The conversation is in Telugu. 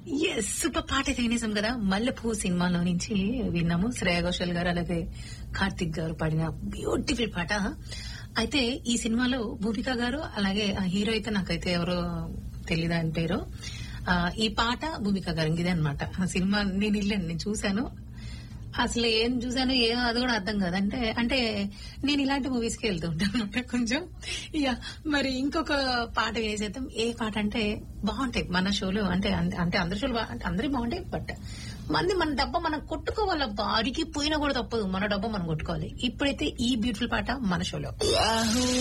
ఎస్ సూపర్ పాట అయితే వినేసాం కదా మల్లెపూ సినిమాలో నుంచి విన్నాము శ్రేయ ఘోషల్ గారు అలాగే కార్తిక్ గారు పాడిన బ్యూటిఫుల్ పాట అయితే ఈ సినిమాలో భూమిక గారు అలాగే ఆ హీరో అయితే నాకైతే ఎవరో తెలియదు అని పేరు ఆ, ఈ పాట భూమిక గారు ఇదే అనమాట ఆ సినిమా నేను వెళ్ళాను నేను చూశాను అసలు ఏం చూసాను ఏం అది కూడా అర్థం కాదు అంటే అంటే నేను ఇలాంటి మూవీస్ కి వెళ్తూ ఉంటాను అనమాట కొంచెం ఇక మరి ఇంకొక పాట వేసేద్దాం ఏ పాట అంటే బాగుంటాయి మన షోలో అంటే అంటే అందరి షోలు బా- అంటే అందరి బాగుంటాయి బట్ మంది మన డబ్బా మనం కొట్టుకోవాలబ్బా అడిగి పోయినా కూడా తప్పదు మన డబ్బా మనం కొట్టుకోవాలి ఇప్పుడైతే ఈ బ్యూటిఫుల్ పాట మన షోలో